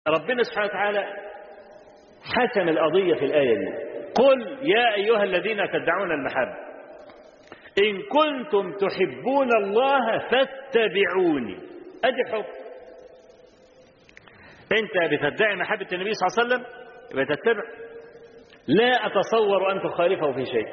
ربنا سبحانه وتعالى حسم القضية في الآية دي قل يا أيها الذين تدعون المحبة إن كنتم تحبون الله فاتبعوني أدي حب أنت بتدعي محبة النبي صلى الله عليه وسلم يبقى تتبع لا أتصور أن تخالفه في شيء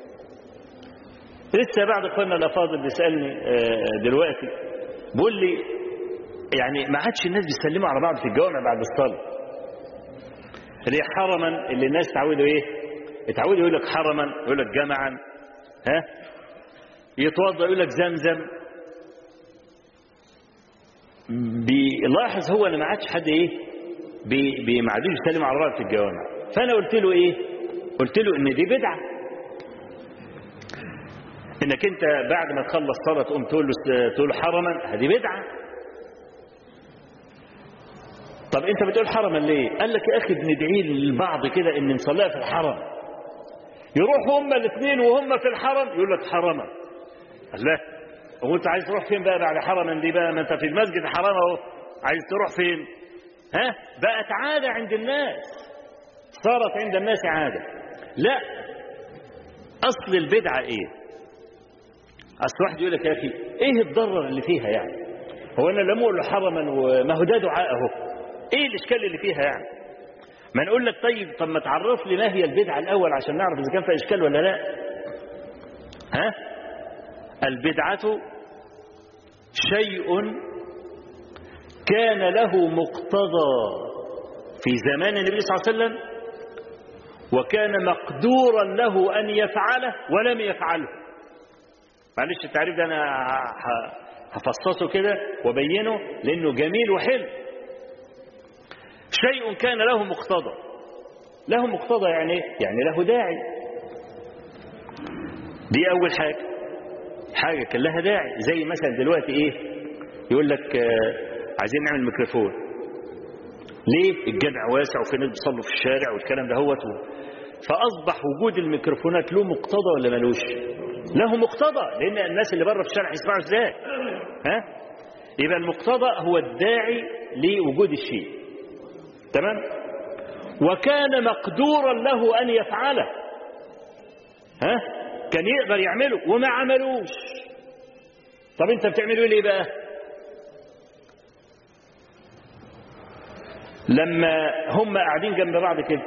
لسه بعض اخواننا الافاضل بيسالني دلوقتي بيقول لي يعني ما عادش الناس بيسلموا على بعض في الجوامع بعد الصلاه اللي حرما اللي الناس تعودوا ايه اتعودوا يقول لك حرما يقول لك جمعا ها يتوضا يقول لك زمزم بيلاحظ هو ان ما عادش حد ايه بي بي ما عادش يسلم على بعض في الجوامع فانا قلت له ايه قلت له ان دي بدعه انك انت بعد ما تخلص صلاه تقوم تقول له تقول حرما هذه بدعه طب انت بتقول حرما ليه قال لك يا اخي بندعي للبعض كده ان نصليها في الحرم يروحوا هما الاثنين وهم في الحرم يقول لك حرما الله هو انت عايز تروح فين بقى بعد حرما دي بقى ما انت في المسجد حرام اهو عايز تروح فين ها بقت عاده عند الناس صارت عند الناس عاده لا اصل البدعه ايه اصل واحد يقول لك يا اخي ايه الضرر اللي فيها يعني هو انا لما اقول له حرما وما هو ده دعاء اهو ايه الاشكال اللي فيها يعني ما نقول لك طيب طب ما تعرف لي ما هي البدعه الاول عشان نعرف اذا كان فيها اشكال ولا لا ها البدعه شيء كان له مقتضى في زمان النبي صلى الله عليه وسلم وكان مقدورا له ان يفعله ولم يفعله معلش التعريف ده انا هفصصه كده وبينه لانه جميل وحلو شيء كان له مقتضى له مقتضى يعني يعني له داعي دي اول حاجه حاجه كان لها داعي زي مثلا دلوقتي ايه يقول لك آه عايزين نعمل ميكروفون ليه الجامع واسع وفي ناس بيصلوا في الشارع والكلام ده هوت فاصبح وجود الميكروفونات له مقتضى ولا ملوش له مقتضى لان الناس اللي بره في الشارع يسمعوا ازاي ها يبقى المقتضى هو الداعي لوجود الشيء تمام وكان مقدورا له ان يفعله ها كان يقدر يعمله وما عملوش طب انت بتعمله ليه بقى لما هم قاعدين جنب بعض كده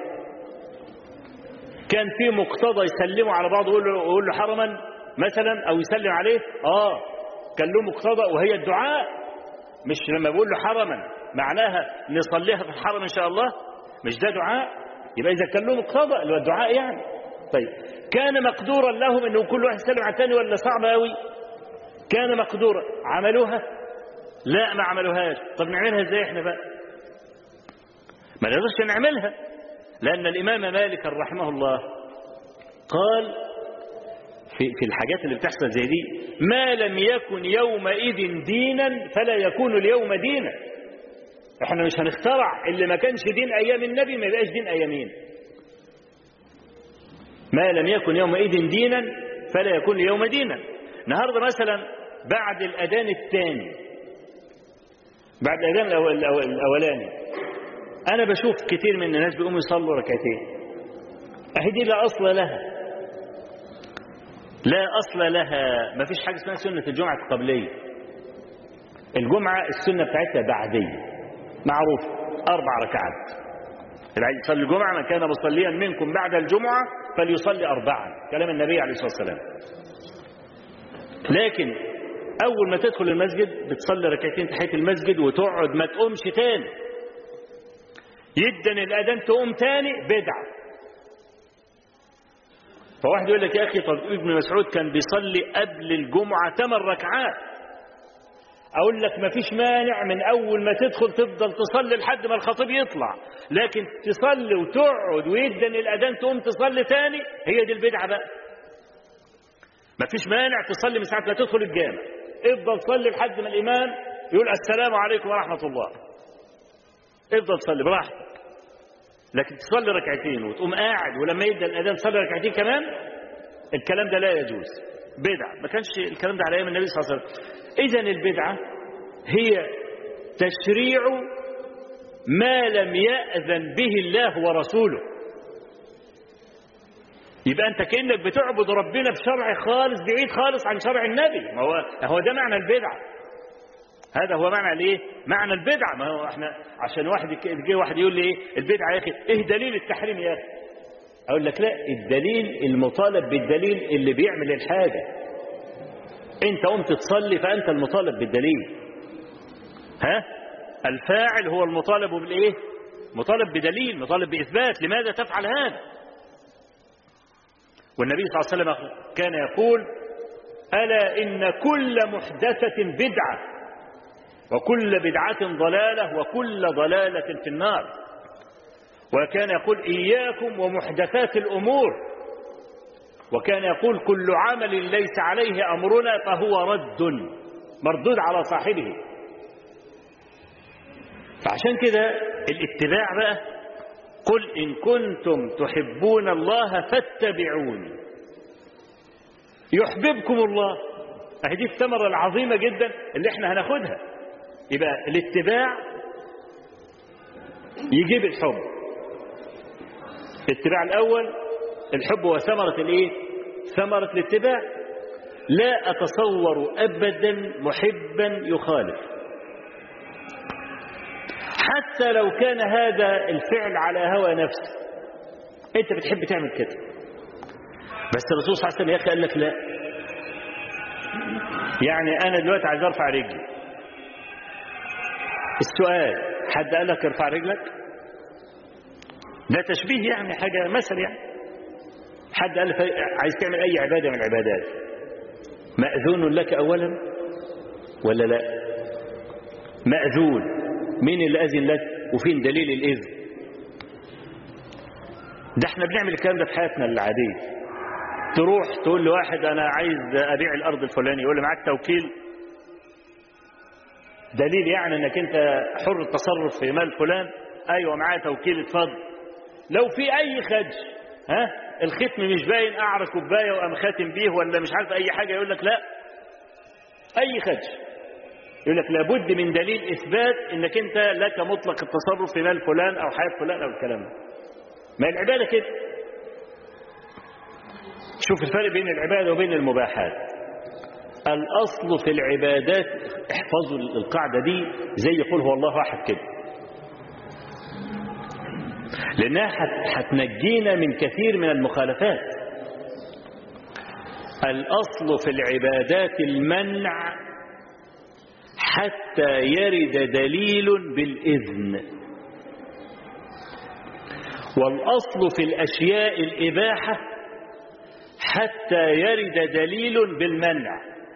كان في مقتضى يسلموا على بعض ويقول له يقول له حرما مثلا او يسلم عليه اه كان له مقتضى وهي الدعاء مش لما بقول له حرما معناها نصليها في الحرم ان شاء الله مش ده دعاء يبقى اذا كان له مقتضى اللي هو الدعاء يعني طيب كان مقدورا لهم انه كل واحد يسلم على الثاني ولا صعب قوي كان مقدورا عملوها لا ما عملوهاش طب نعملها ازاي احنا بقى ما نقدرش نعملها لأن الإمام مالك رحمه الله قال في, في الحاجات اللي بتحصل زي دي ما لم يكن يومئذ دينا فلا يكون اليوم دينا احنا مش هنخترع اللي ما كانش دين أيام النبي ما يبقاش دين أيامين ما لم يكن يومئذ دينا فلا يكون اليوم دينا النهارده مثلا بعد الأذان الثاني بعد الأذان الأول الأولاني أنا بشوف كتير من الناس بيقوموا يصلوا ركعتين أهي دي لا أصل لها لا أصل لها ما فيش حاجة اسمها سنة الجمعة القبلية الجمعة السنة بتاعتها بعدية معروف أربع ركعات اللي عايز يصلي الجمعة من كان مصليا منكم بعد الجمعة فليصلي أربعا كلام النبي عليه الصلاة والسلام لكن أول ما تدخل المسجد بتصلي ركعتين تحية المسجد وتقعد ما تقومش تاني يدن الأذان تقوم تاني بدعة فواحد يقول لك يا أخي طب ابن مسعود كان بيصلي قبل الجمعة ثمان ركعات أقول لك ما فيش مانع من أول ما تدخل تفضل تصلي لحد ما الخطيب يطلع لكن تصلي وتقعد ويدن الأذان تقوم تصلي تاني هي دي البدعة بقى ما فيش مانع تصلي من ساعة ما تدخل الجامع افضل صلي لحد ما الإمام يقول السلام عليكم ورحمة الله افضل صلي براحتك لكن تصلي ركعتين وتقوم قاعد ولما يبدا الاذان تصلي ركعتين كمان الكلام ده لا يجوز بدعه ما كانش الكلام ده على ايام النبي صلى الله عليه وسلم اذا البدعه هي تشريع ما لم يأذن به الله ورسوله يبقى أنت كأنك بتعبد ربنا بشرع خالص بعيد خالص عن شرع النبي ما هو, هو ده معنى البدعة هذا هو معنى الايه معنى البدعة ما هو احنا عشان واحد جه واحد يقول لي ايه البدعة يا اخي ايه دليل التحريم يا اخي اقول لك لا الدليل المطالب بالدليل اللي بيعمل الحاجة انت قمت تصلي فانت المطالب بالدليل ها الفاعل هو المطالب بالايه مطالب بدليل مطالب باثبات لماذا تفعل هذا والنبي صلى الله عليه وسلم كان يقول الا ان كل محدثه بدعه وكل بدعه ضلاله وكل ضلاله في النار وكان يقول اياكم ومحدثات الامور وكان يقول كل عمل ليس عليه امرنا فهو رد مردود على صاحبه فعشان كده الاتباع بقى قل إن كنتم تحبون الله فاتبعوني يحببكم الله اهي دي الثمرة العظيمة جدا اللي احنا هناخدها يبقى الاتباع يجيب الحب الاتباع الأول الحب هو ثمرة الايه ثمرة الاتباع لا أتصور أبدا محبا يخالف حتى لو كان هذا الفعل على هوى نفسه انت بتحب تعمل كده بس الرسول صلى الله عليه وسلم يا اخي قال لك لا يعني انا دلوقتي عايز ارفع رجلي السؤال حد قال لك ارفع رجلك ده تشبيه يعني حاجه مثل يعني حد قال لك عايز تعمل اي عباده من العبادات ماذون لك اولا ولا لا ماذون مين اللي أذن لك وفين دليل الإذن ده احنا بنعمل الكلام ده في حياتنا العادية تروح تقول لواحد أنا عايز أبيع الأرض الفلاني يقول لي معاك توكيل دليل يعني أنك أنت حر التصرف في مال فلان أيوة معايا توكيل اتفضل لو في أي خدش ها الختم مش باين أعرى كوباية وأم خاتم بيه ولا مش عارف أي حاجة يقول لك لا أي خدش يقول لك لابد من دليل إثبات أنك أنت لك مطلق التصرف في مال فلان أو حياة فلان أو الكلام ده ما العبادة كده شوف الفرق بين العبادة وبين المباحات الأصل في العبادات احفظوا القاعدة دي زي يقول هو الله أحد كده لأنها هتنجينا من كثير من المخالفات الأصل في العبادات المنع حتى يرد دليل بالإذن والأصل في الأشياء الإباحة حتى يرد دليل بالمنع